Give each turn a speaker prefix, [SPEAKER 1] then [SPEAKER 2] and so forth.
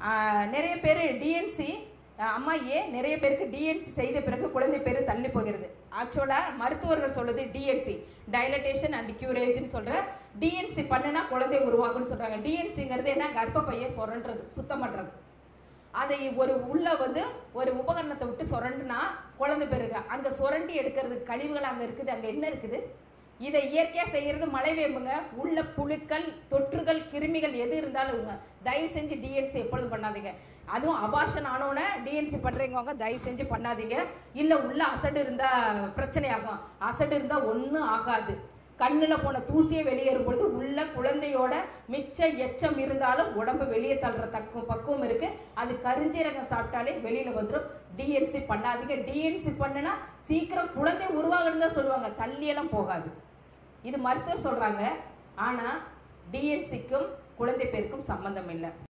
[SPEAKER 1] ஆஹ், நிறைய பேர் டிஎன்சி அம்மா ஏன் நிறைய பேருக்கு டிஎன்சி செய்த பிறகு குழந்தை பேரு தள்ளி போகிறது ஆக்சுவலா மருத்துவர்கள் சொல்லுது டிஎன்சி டைலட்டேஷன் அண்ட் கியூரேஜ்னு சொல்ற டிஎன்சி பண்ணுனா குழந்தை உருவாகும்னு சொல்றாங்க டிஎன்சிங்கிறது என்ன கர்ப்பப்பையை சுரண்டுறது சுத்தம் பண்றது அதை ஒரு உள்ள வந்து ஒரு உபகரணத்தை விட்டு சுரண்டுனா குழந்தை பெருக அங்க சுரண்டி எடுக்கிறதுக்கு கழிவுகள் அங்க இருக்குது அங்க என்ன இருக்குது இதை இயற்கையா செய்யறது மழை வேம்புங்க உள்ள புழுக்கள் தொற்றுகள் கிருமிகள் எது இருந்தாலும் தயவு செஞ்சு டிஎன்சி எப்பொழுதும் பண்ணாதீங்க அதுவும் அபாஷன் ஆனோன்னு டிஎன்சி பண்றவங்க தயவு செஞ்சு பண்ணாதீங்க இல்ல உள்ள அசடு இருந்தா பிரச்சனை ஆகும் அசடு இருந்தா ஒண்ணும் ஆகாது கண்ணுல போன தூசியை வெளியேறும் பொழுது உள்ள குழந்தையோட மிச்ச எச்சம் இருந்தாலும் உடம்பு வெளியே தள்ளுற தக்கும் பக்குவம் இருக்கு அது கருஞ்சீரகம் சாப்பிட்டாலே வெளியில வந்துடும் டிஎன்சி பண்ணாதீங்க டிஎன்சி பண்ணுனா சீக்கிரம் குழந்தை உருவாகணும் தான் சொல்லுவாங்க தள்ளியெல்லாம் போகாது இது மருத்துவர் சொல்றாங்க ஆனா டிஎன்சிக்கும் குழந்தை பேருக்கும் சம்பந்தம் இல்லை